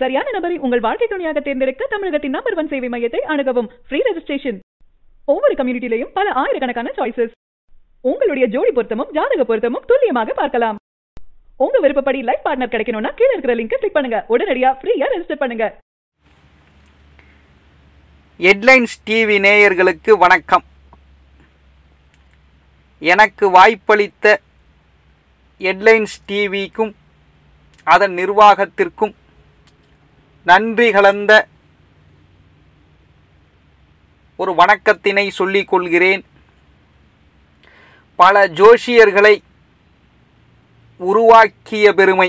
சரியான நபரை உங்கள் வாழ்க்கை துணையாக தேர்ந்தெடுக்க தமிழகத்தின் நம்பர் ஒன் சேவை மையத்தை அணுகவும் ஃப்ரீ ரெஜிஸ்ட்ரேஷன் ஒவ்வொரு கம்யூனிட்டிலையும் பல ஆயிரக்கணக்கான சாய்ஸஸ் உங்களுடைய ஜோடி பொருத்தமும் ஜாதக பொருத்தமும் துல்லியமாக பார்க்கலாம் உங்க விருப்பப்படி லைஃப் பார்ட்னர் கிடைக்கணும்னா கீழே இருக்கிற லிங்கை கிளிக் பண்ணுங்க உடனடியா ஃப்ரீயா ரெஜிஸ்டர் பண்ணுங்க ஹெட்லைன்ஸ் டிவி நேயர்களுக்கு வணக்கம் எனக்கு வாய்ப்பளித்த ஹெட்லைன்ஸ் டிவிக்கும் அதன் நிர்வாகத்திற்கும் நன்றி கலந்த ஒரு வணக்கத்தினை சொல்லிக் கொள்கிறேன் பல ஜோஷியர்களை உருவாக்கிய பெருமை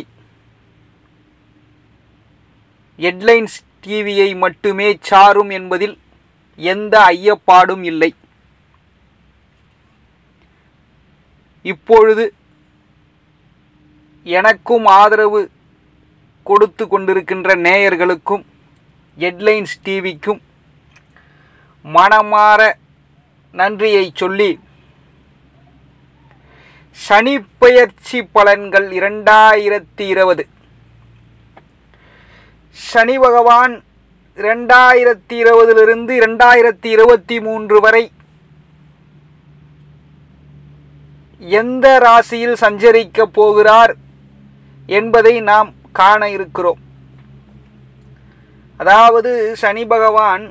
ஹெட்லைன்ஸ் டிவியை மட்டுமே சாரும் என்பதில் எந்த ஐயப்பாடும் இல்லை இப்பொழுது எனக்கும் ஆதரவு கொடுத்து கொண்டிருக்கின்ற நேயர்களுக்கும் ஹெட்லைன்ஸ் டிவிக்கும் மனமாற நன்றியை சொல்லி சனி பெயர்ச்சி பலன்கள் இரண்டாயிரத்தி இருபது சனி பகவான் இரண்டாயிரத்தி இருபதிலிருந்து இரண்டாயிரத்தி இருபத்தி மூன்று வரை எந்த ராசியில் சஞ்சரிக்கப் போகிறார் என்பதை நாம் காண இருக்கிறோம் அதாவது சனி பகவான்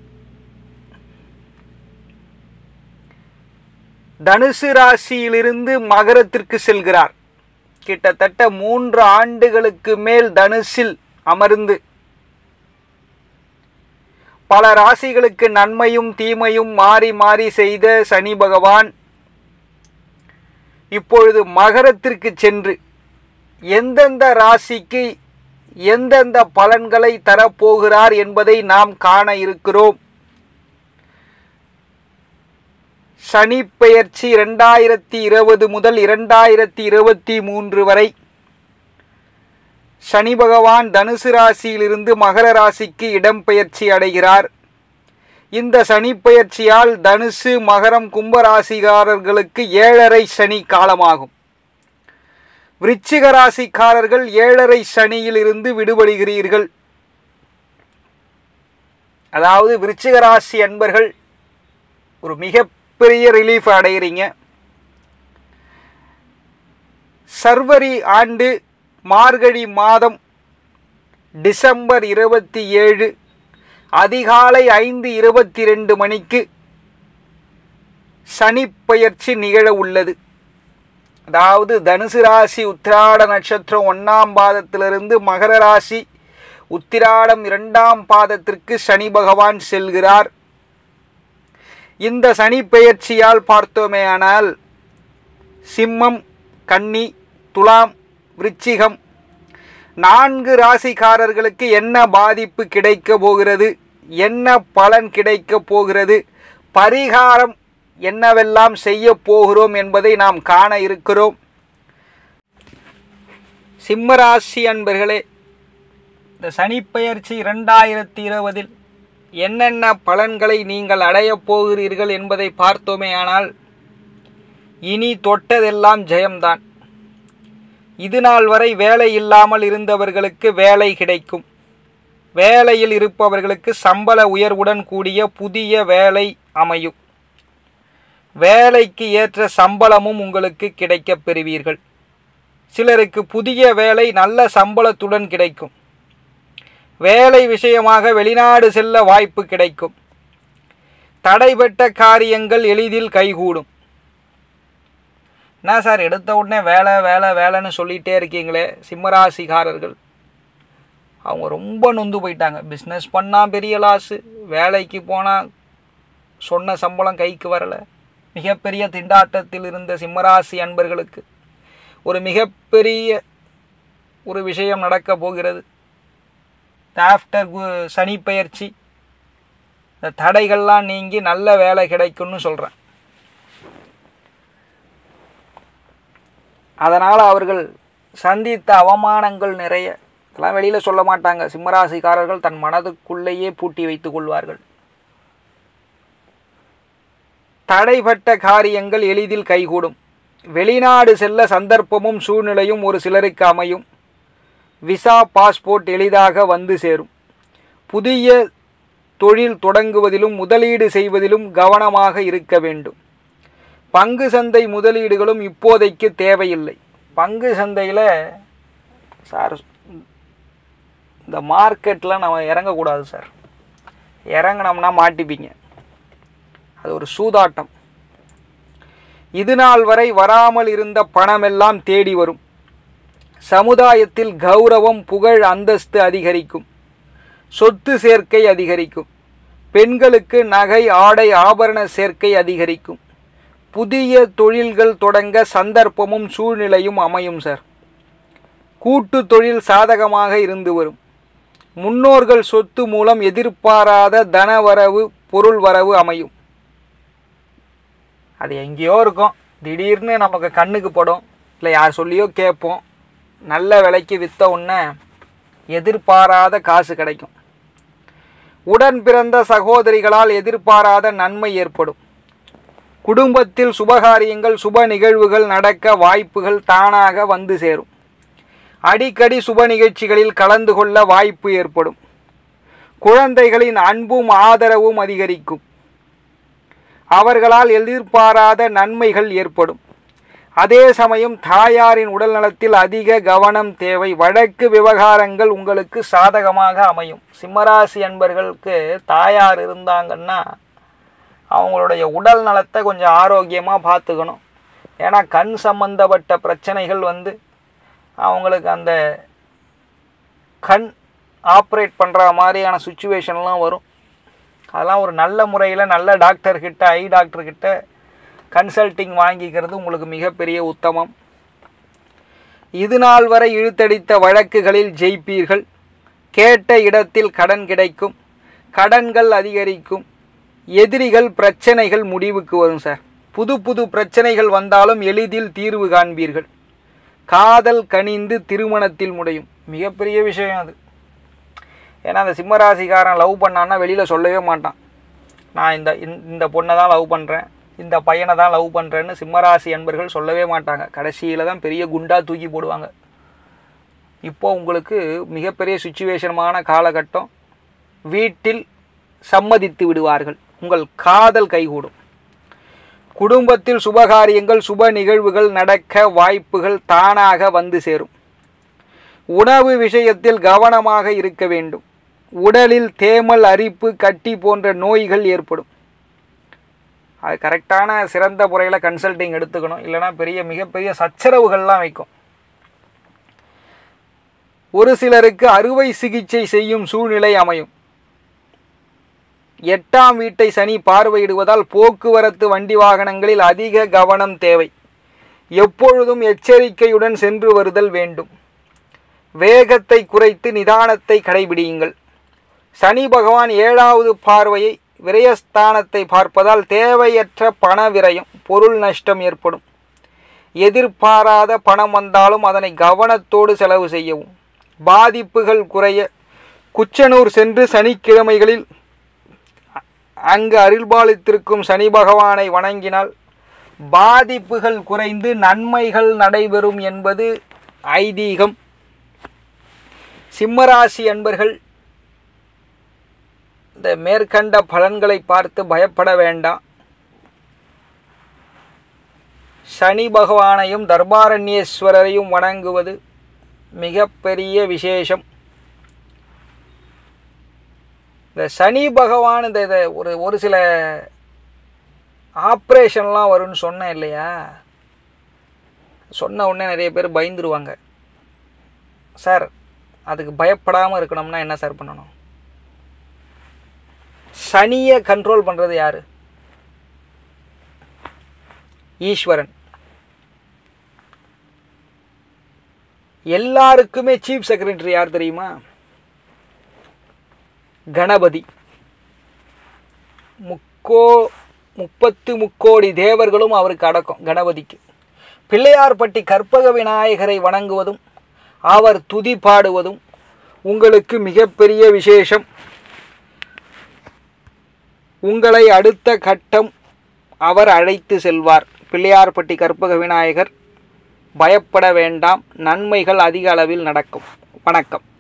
தனுசு ராசியிலிருந்து மகரத்திற்கு செல்கிறார் கிட்டத்தட்ட மூன்று ஆண்டுகளுக்கு மேல் தனுசில் அமர்ந்து பல ராசிகளுக்கு நன்மையும் தீமையும் மாறி மாறி செய்த சனி பகவான் இப்பொழுது மகரத்திற்கு சென்று எந்தெந்த ராசிக்கு எந்தெந்த பலன்களை தரப்போகிறார் என்பதை நாம் காண இருக்கிறோம் சனி பெயர்ச்சி இரண்டாயிரத்தி இருபது முதல் இரண்டாயிரத்தி இருபத்தி மூன்று வரை சனி பகவான் தனுசு ராசியிலிருந்து மகர ராசிக்கு இடம்பெயர்ச்சி அடைகிறார் இந்த சனி பெயர்ச்சியால் தனுசு மகரம் கும்பராசிக்காரர்களுக்கு ஏழரை சனி காலமாகும் விருச்சிக ராசிக்காரர்கள் ஏழரை சனியிலிருந்து விடுபடுகிறீர்கள் அதாவது விருச்சிக ராசி அன்பர்கள் ஒரு மிகப்பெரிய ரிலீஃப் அடைகிறீங்க சர்வரி ஆண்டு மார்கழி மாதம் டிசம்பர் இருபத்தி ஏழு அதிகாலை ஐந்து இருபத்தி ரெண்டு மணிக்கு சனி பெயர்ச்சி நிகழ உள்ளது அதாவது தனுசு ராசி உத்திராட நட்சத்திரம் ஒன்றாம் பாதத்திலிருந்து மகர ராசி உத்திராடம் இரண்டாம் பாதத்திற்கு சனி பகவான் செல்கிறார் இந்த சனி பெயர்ச்சியால் பார்த்தோமேயானால் சிம்மம் கன்னி துலாம் விருச்சிகம் நான்கு ராசிக்காரர்களுக்கு என்ன பாதிப்பு கிடைக்க போகிறது என்ன பலன் கிடைக்க போகிறது பரிகாரம் என்னவெல்லாம் செய்ய போகிறோம் என்பதை நாம் காண இருக்கிறோம் சிம்மராசி அன்பர்களே இந்த சனிப்பெயர்ச்சி இரண்டாயிரத்தி இருபதில் என்னென்ன பலன்களை நீங்கள் அடையப் போகிறீர்கள் என்பதை பார்த்தோமே ஆனால் இனி தொட்டதெல்லாம் ஜெயம்தான் இது நாள் வரை வேலை இல்லாமல் இருந்தவர்களுக்கு வேலை கிடைக்கும் வேலையில் இருப்பவர்களுக்கு சம்பள உயர்வுடன் கூடிய புதிய வேலை அமையும் வேலைக்கு ஏற்ற சம்பளமும் உங்களுக்கு கிடைக்கப் பெறுவீர்கள் சிலருக்கு புதிய வேலை நல்ல சம்பளத்துடன் கிடைக்கும் வேலை விஷயமாக வெளிநாடு செல்ல வாய்ப்பு கிடைக்கும் தடைபட்ட காரியங்கள் எளிதில் கைகூடும் என்ன சார் எடுத்த உடனே வேலை வேலை வேலைன்னு சொல்லிகிட்டே இருக்கீங்களே சிம்மராசிக்காரர்கள் அவங்க ரொம்ப நொந்து போயிட்டாங்க பிஸ்னஸ் பண்ணால் பெரிய லாஸு வேலைக்கு போனால் சொன்ன சம்பளம் கைக்கு வரலை மிகப்பெரிய திண்டாட்டத்தில் இருந்த சிம்மராசி அன்பர்களுக்கு ஒரு மிகப்பெரிய ஒரு விஷயம் நடக்க போகிறது ஆஃப்டர் சனி பயிற்சி இந்த தடைகள்லாம் நீங்கி நல்ல வேலை கிடைக்கும்னு சொல்கிறேன் அதனால் அவர்கள் சந்தித்த அவமானங்கள் நிறைய இதெல்லாம் வெளியில் சொல்ல மாட்டாங்க சிம்மராசிக்காரர்கள் தன் மனதுக்குள்ளேயே பூட்டி வைத்துக் கொள்வார்கள் தடைப்பட்ட காரியங்கள் எளிதில் கைகூடும் வெளிநாடு செல்ல சந்தர்ப்பமும் சூழ்நிலையும் ஒரு சிலருக்கு அமையும் விசா பாஸ்போர்ட் எளிதாக வந்து சேரும் புதிய தொழில் தொடங்குவதிலும் முதலீடு செய்வதிலும் கவனமாக இருக்க வேண்டும் பங்கு சந்தை முதலீடுகளும் இப்போதைக்கு தேவையில்லை பங்கு சந்தையில் சார் இந்த மார்க்கெட்டில் நம்ம இறங்கக்கூடாது சார் இறங்கினோம்னா மாட்டிப்பீங்க அது ஒரு சூதாட்டம் இது நாள் வரை வராமல் இருந்த பணமெல்லாம் தேடி வரும் சமுதாயத்தில் கௌரவம் புகழ் அந்தஸ்து அதிகரிக்கும் சொத்து சேர்க்கை அதிகரிக்கும் பெண்களுக்கு நகை ஆடை ஆபரண சேர்க்கை அதிகரிக்கும் புதிய தொழில்கள் தொடங்க சந்தர்ப்பமும் சூழ்நிலையும் அமையும் சார் கூட்டு தொழில் சாதகமாக இருந்து வரும் முன்னோர்கள் சொத்து மூலம் எதிர்பாராத தனவரவு பொருள் வரவு அமையும் அது எங்கேயோ இருக்கும் திடீர்னு நமக்கு கண்ணுக்கு படும் இல்லை யார் சொல்லியோ கேட்போம் நல்ல விலைக்கு விற்ற உடனே எதிர்பாராத காசு கிடைக்கும் உடன் பிறந்த சகோதரிகளால் எதிர்பாராத நன்மை ஏற்படும் குடும்பத்தில் சுபகாரியங்கள் சுப நிகழ்வுகள் நடக்க வாய்ப்புகள் தானாக வந்து சேரும் அடிக்கடி சுப நிகழ்ச்சிகளில் கலந்து கொள்ள வாய்ப்பு ஏற்படும் குழந்தைகளின் அன்பும் ஆதரவும் அதிகரிக்கும் அவர்களால் எதிர்பாராத நன்மைகள் ஏற்படும் அதே சமயம் தாயாரின் உடல் நலத்தில் அதிக கவனம் தேவை வழக்கு விவகாரங்கள் உங்களுக்கு சாதகமாக அமையும் சிம்மராசி அன்பர்களுக்கு தாயார் இருந்தாங்கன்னா அவங்களுடைய உடல் நலத்தை கொஞ்சம் ஆரோக்கியமாக பார்த்துக்கணும் ஏன்னா கண் சம்பந்தப்பட்ட பிரச்சனைகள் வந்து அவங்களுக்கு அந்த கண் ஆப்ரேட் பண்ணுற மாதிரியான சுச்சுவேஷன்லாம் வரும் அதெல்லாம் ஒரு நல்ல முறையில் நல்ல டாக்டர்கிட்ட ஐ டாக்டர்கிட்ட கன்சல்டிங் வாங்கிக்கிறது உங்களுக்கு மிகப்பெரிய உத்தமம் இது நாள் வரை இழுத்தடித்த வழக்குகளில் ஜெயிப்பீர்கள் கேட்ட இடத்தில் கடன் கிடைக்கும் கடன்கள் அதிகரிக்கும் எதிரிகள் பிரச்சனைகள் முடிவுக்கு வரும் சார் புது புது பிரச்சனைகள் வந்தாலும் எளிதில் தீர்வு காண்பீர்கள் காதல் கனிந்து திருமணத்தில் முடியும் மிகப்பெரிய விஷயம் அது ஏன்னா அந்த சிம்மராசிக்காரன் லவ் பண்ணான்னா வெளியில் சொல்லவே மாட்டான் நான் இந்த இந்த- இந்த பொண்ணை தான் லவ் பண்ணுறேன் இந்த பையனை தான் லவ் பண்ணுறேன்னு சிம்மராசி அன்பர்கள் சொல்லவே மாட்டாங்க கடைசியில் தான் பெரிய குண்டா தூக்கி போடுவாங்க இப்போ உங்களுக்கு மிகப்பெரிய சுச்சுவேஷனமான காலகட்டம் வீட்டில் சம்மதித்து விடுவார்கள் உங்கள் காதல் கைகூடும் குடும்பத்தில் சுபகாரியங்கள் சுப நிகழ்வுகள் நடக்க வாய்ப்புகள் தானாக வந்து சேரும் உணவு விஷயத்தில் கவனமாக இருக்க வேண்டும் உடலில் தேமல் அரிப்பு கட்டி போன்ற நோய்கள் ஏற்படும் அது கரெக்டான சிறந்த முறையில் கன்சல்டிங் எடுத்துக்கணும் இல்லைன்னா பெரிய மிகப்பெரிய சச்சரவுகள்லாம் வைக்கும் ஒரு சிலருக்கு அறுவை சிகிச்சை செய்யும் சூழ்நிலை அமையும் எட்டாம் வீட்டை சனி பார்வையிடுவதால் போக்குவரத்து வண்டி வாகனங்களில் அதிக கவனம் தேவை எப்பொழுதும் எச்சரிக்கையுடன் சென்று வருதல் வேண்டும் வேகத்தை குறைத்து நிதானத்தை கடைபிடியுங்கள் சனி பகவான் ஏழாவது பார்வையை விரயஸ்தானத்தை பார்ப்பதால் தேவையற்ற பண விரயம் பொருள் நஷ்டம் ஏற்படும் எதிர்பாராத பணம் வந்தாலும் அதனை கவனத்தோடு செலவு செய்யவும் பாதிப்புகள் குறைய குச்சனூர் சென்று சனிக்கிழமைகளில் அங்கு அருள்பாலித்திருக்கும் சனி பகவானை வணங்கினால் பாதிப்புகள் குறைந்து நன்மைகள் நடைபெறும் என்பது ஐதீகம் சிம்மராசி அன்பர்கள் இந்த மேற்கண்ட பலன்களை பார்த்து பயப்பட வேண்டாம் சனி பகவானையும் தர்பாரண்யேஸ்வரரையும் வணங்குவது மிகப்பெரிய விசேஷம் இந்த சனி பகவான் இந்த இதை ஒரு ஒரு சில ஆப்ரேஷன்லாம் வரும்னு சொன்னேன் இல்லையா சொன்ன உடனே நிறைய பேர் பயந்துருவாங்க சார் அதுக்கு பயப்படாமல் இருக்கணும்னா என்ன சார் பண்ணணும் சனியை கண்ட்ரோல் பண்ணுறது யாரு ஈஸ்வரன் எல்லாருக்குமே சீஃப் செக்ரட்டரி யார் தெரியுமா கணபதி முக்கோ முப்பத்து முக்கோடி தேவர்களும் அவருக்கு அடக்கம் கணபதிக்கு பிள்ளையார்பட்டி கற்பக விநாயகரை வணங்குவதும் அவர் துதி பாடுவதும் உங்களுக்கு மிகப்பெரிய விசேஷம் உங்களை அடுத்த கட்டம் அவர் அழைத்து செல்வார் பிள்ளையார்பட்டி கற்பக விநாயகர் பயப்பட வேண்டாம் நன்மைகள் அதிக அளவில் நடக்கும் வணக்கம்